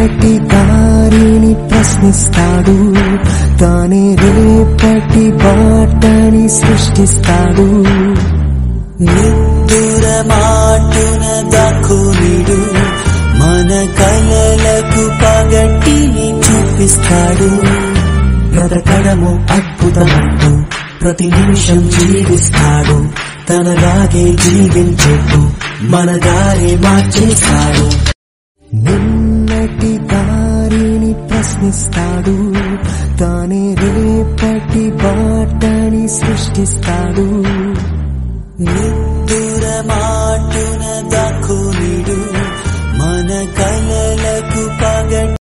నిన్నటి దారిని ప్రశ్నిస్తాడు తానే రేపటి బాటని సృష్టిస్తాడు నిద్దుర మాటున దక్కునిడు మన కలలకు పగటిని చూపిస్తాడు బ్రతకడము అద్భుతమంటూ ప్రతి నిమిషం జీవిస్తాడు తనలాగే జీవించేట్టు మన దారి మార్చేస్తాడు నిన్నటి దారిని ప్రశ్నిస్తాడు తానే రేపటి బాటని సృష్టిస్తాడు నిద్దుర మాటున దక్కునిడు మన కలలకు పగటి